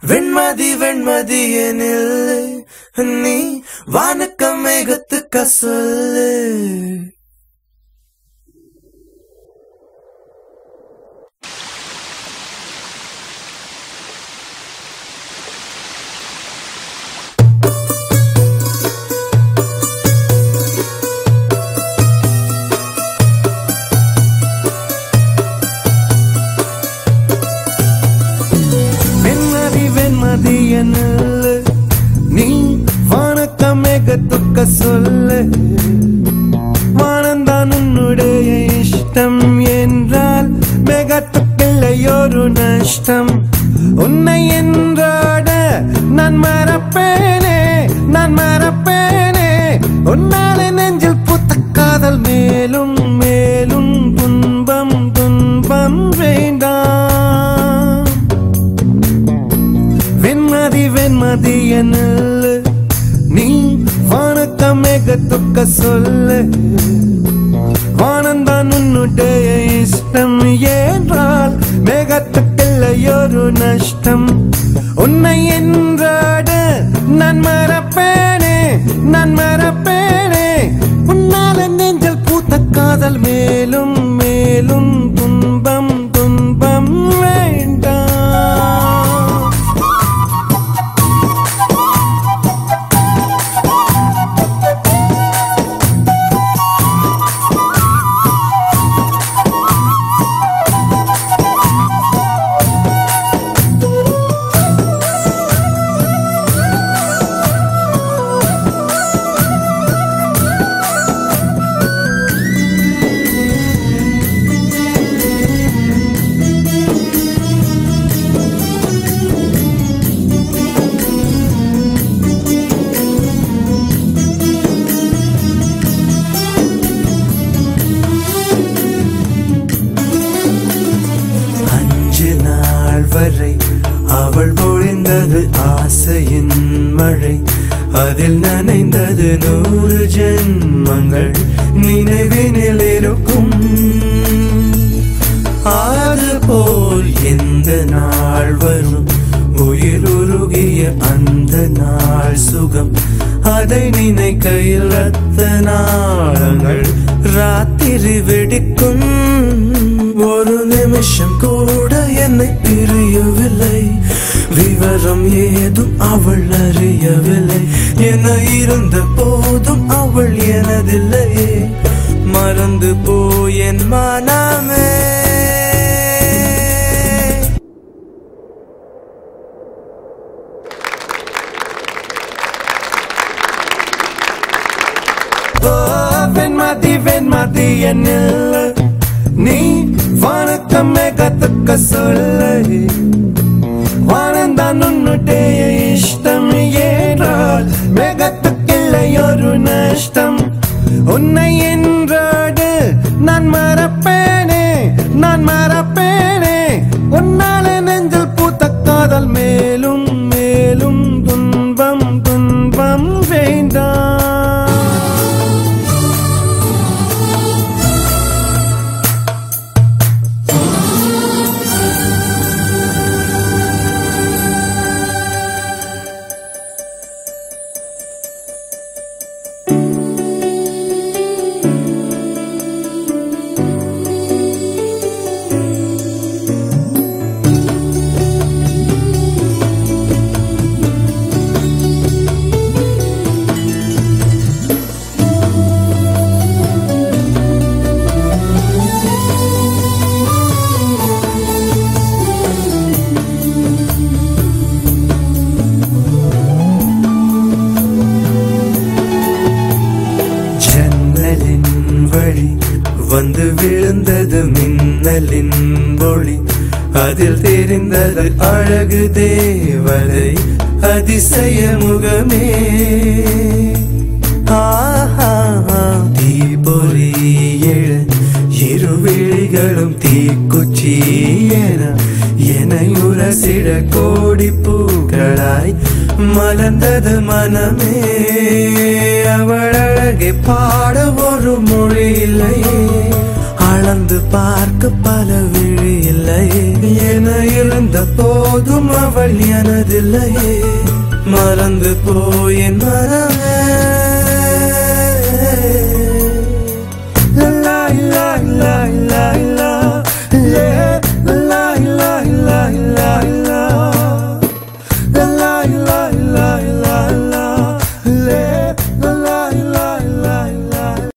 வெண்மதி வெண்மதி எனில் நீ வானக்க மேகத்துக்க சொல்லு வெண்மதி வெண்மதி எனில் நீ வானக்க மேகத்துக்க சொல்லு வானந்தான் உன்னுடைய இஷ்டம் என்றால் மேகத்துக்கில்லையொரு நஷ்டம் உன்னை என்றாட நான் மறப்பேனே நான் மறப்பேனே உன்னாலே நெஞ்சில் புத்த காதல் மேலும் மேலும் துன்பம் துன்பம் வேண்டாம் வெண்மதி வெண்மதி என்னல் நீ வானக்க மேகத்துக்க சொல்லு வானந்தான் உன்னுடைய இஷ்டம் என்றால் மேகத்துக்கில்லையொரு நஷ்டம் உன்னை என்றாட நான் மறப்பேனே நான் மறப்பேனே உன்னால நெஞ்சல் பூத்த காதல் மேலும் மேலும் துன்பம் துன்பம் வேண்டாம் அஞ்சு நாள் வரை அவள் பொழிந்தது ஆசையின் மழை அதில் நனைந்தது நூறு ஜென்மங்கள் நினைவினில் இருக்கும் அதுபோல் எந்த நாள் வரும் உயிர் உருகிய அந்த நாள் சுகம் அதை நினைக்கையில் ரத்த நாளங்கள் ராத்திரி வெடிக்கும் ஒரு நிமிஷம் கூட என்னை பிரியவில்லை விவரம் ஏதும் அவள் அறியவில்லை என இருந்த போதும் அவள் எனதில்லையே மறந்து போய் என் மனமே ஓ, வெண்மதி வெண்மதி என்னில் நீ வணக்கம் மேகத்துக்க சொல்லு வானந்தான் உன்னுடைய இஷ்டம் ஏறால் மேகத்துக்கில்லை ஒரு நஷ்டம் உன்னை என்றாடு நான் மறப்பேனே நான் மறப்பேனே உன்னால நெஞ்சில் பூத்த காதல் மேலும் மேலும் துன்பம் துன்பம் வேண்டாம் ஜன்னலின் வழி வந்து விழுந்தது மின்னலின் ஒளி அதில் தெரிந்தது அழகு தேவதை அதிசய முகமே ஆஹா தீபொறி எழ இருவிழிகளும் தீக்குச்சி என என்னை உரசிட கோடி பூக்களாய் மலர்ந்தது மனமே அவள் அழகை பாட ஒரு மொழி இல்லையே அழ அளந்து பார்க்க பல விழி இல்லையே என இருந்த போதும் அவள் எனதில்லையே மறந்து போயின் மனமே